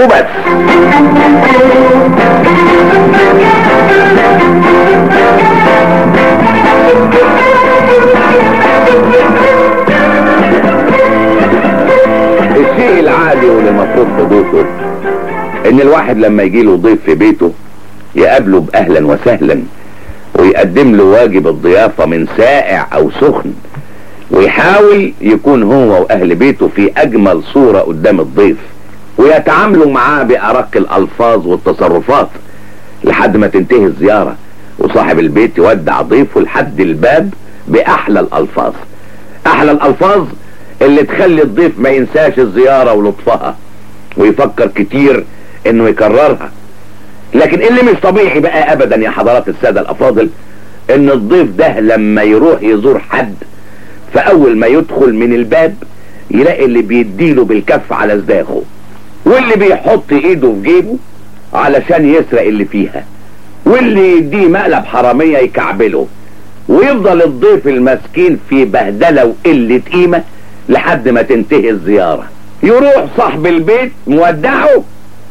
وبس الشيء العادي واللي المفروض حدوثه ان الواحد لما يجي له ضيف في بيته يقابله باهلا وسهلا ويقدم له واجب الضيافة من سائع او سخن ويحاول يكون هو واهل بيته في اجمل صورة قدام الضيف ويتعاملوا معاه بارق الالفاظ والتصرفات لحد ما تنتهي الزيارة وصاحب البيت يودع ضيفه لحد الباب باحلى الالفاظ احلى الالفاظ اللي تخلي الضيف ما ينساش الزيارة ولطفها ويفكر كتير انه يكررها لكن اللي مش طبيعي بقى ابدا يا حضرات السادة الافاضل ان الضيف ده لما يروح يزور حد فاول ما يدخل من الباب يلاقي اللي بيديله بالكف على صداخه واللي بيحط ايده في جيبه علشان يسرق اللي فيها واللي يديه مقلب حرامية يكعبله ويفضل الضيف المسكين في بهدلة وقلة قيمة لحد ما تنتهي الزيارة يروح صاحب البيت مودعه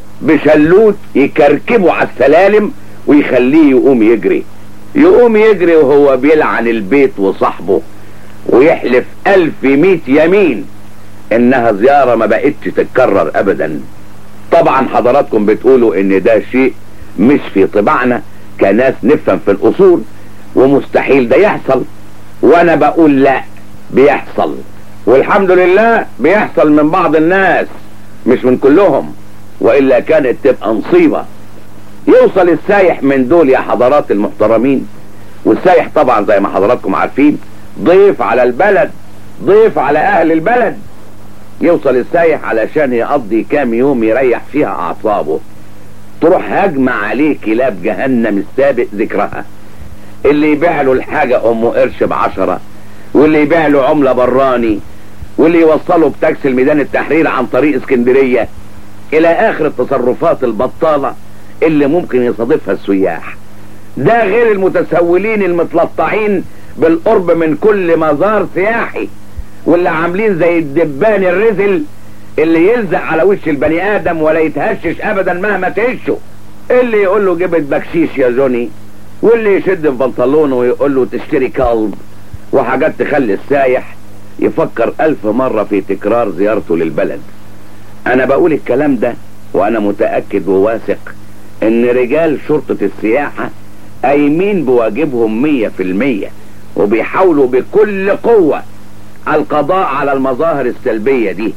بشلوت يكركبه على السلالم ويخليه يقوم يجري يقوم يجري وهو بيلعن البيت وصاحبه ويحلف الف ميت يمين انها زيارة ما بقتش تتكرر ابدا طبعا حضراتكم بتقولوا ان ده شيء مش في طباعنا كناس نفهم في الاصول ومستحيل ده يحصل وانا بقول لا بيحصل والحمد لله بيحصل من بعض الناس مش من كلهم والا كانت تبقى مصيبة يوصل السايح من دول يا حضرات المحترمين والسايح طبعا زي ما حضراتكم عارفين ضيف على البلد ضيف على اهل البلد يوصل السايح علشان يقضي كام يوم يريح فيها اعصابه تروح هجمة عليه كلاب جهنم السابق ذكرها اللي يبيع له الحاجة ام قرش بعشرة واللي يبيع له عملة براني واللي يوصله بتاكسي الميدان التحرير عن طريق اسكندرية الى اخر التصرفات البطالة اللي ممكن يصادفها السياح ده غير المتسولين المتلطعين بالقرب من كل مزار سياحي واللي عاملين زي الدبان الرزل اللي يلزق على وش البني ادم ولا يتهشش ابدا مهما تهشه اللي يقول له جبت بكشيش يا جوني واللي يشد في بنطلونه ويقول له تشتري كلب وحاجات تخلي السايح يفكر الف مرة في تكرار زيارته للبلد انا بقول الكلام ده وانا متأكد وواثق ان رجال شرطة السياحة قايمين بواجبهم مية في المية وبيحاولوا بكل قوة القضاء على المظاهر السلبية دي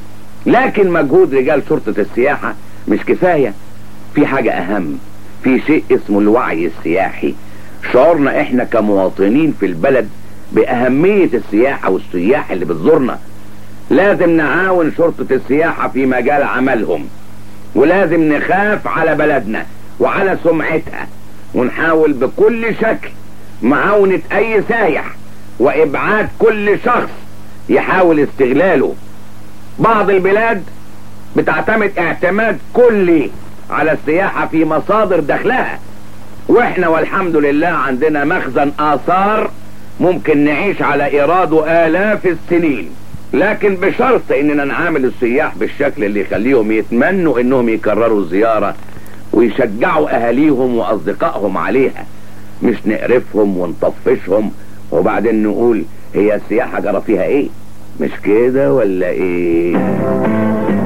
لكن مجهود رجال شرطة السياحة مش كفاية في حاجة اهم في شيء اسمه الوعي السياحي شعورنا احنا كمواطنين في البلد باهمية السياحة والسياح اللي بتزورنا لازم نعاون شرطة السياحة في مجال عملهم ولازم نخاف على بلدنا وعلى سمعتها ونحاول بكل شكل معاونة اي سايح وابعاد كل شخص يحاول استغلاله بعض البلاد بتعتمد اعتماد كلي على السياحة في مصادر دخلها واحنا والحمد لله عندنا مخزن اثار ممكن نعيش على ايراده الاف السنين لكن بشرط اننا نعامل السياح بالشكل اللي يخليهم يتمنوا انهم يكرروا الزيارة ويشجعوا اهاليهم واصدقائهم عليها مش نقرفهم ونطفشهم وبعدين نقول هي السياحة جرى فيها ايه مش كده ولا ايه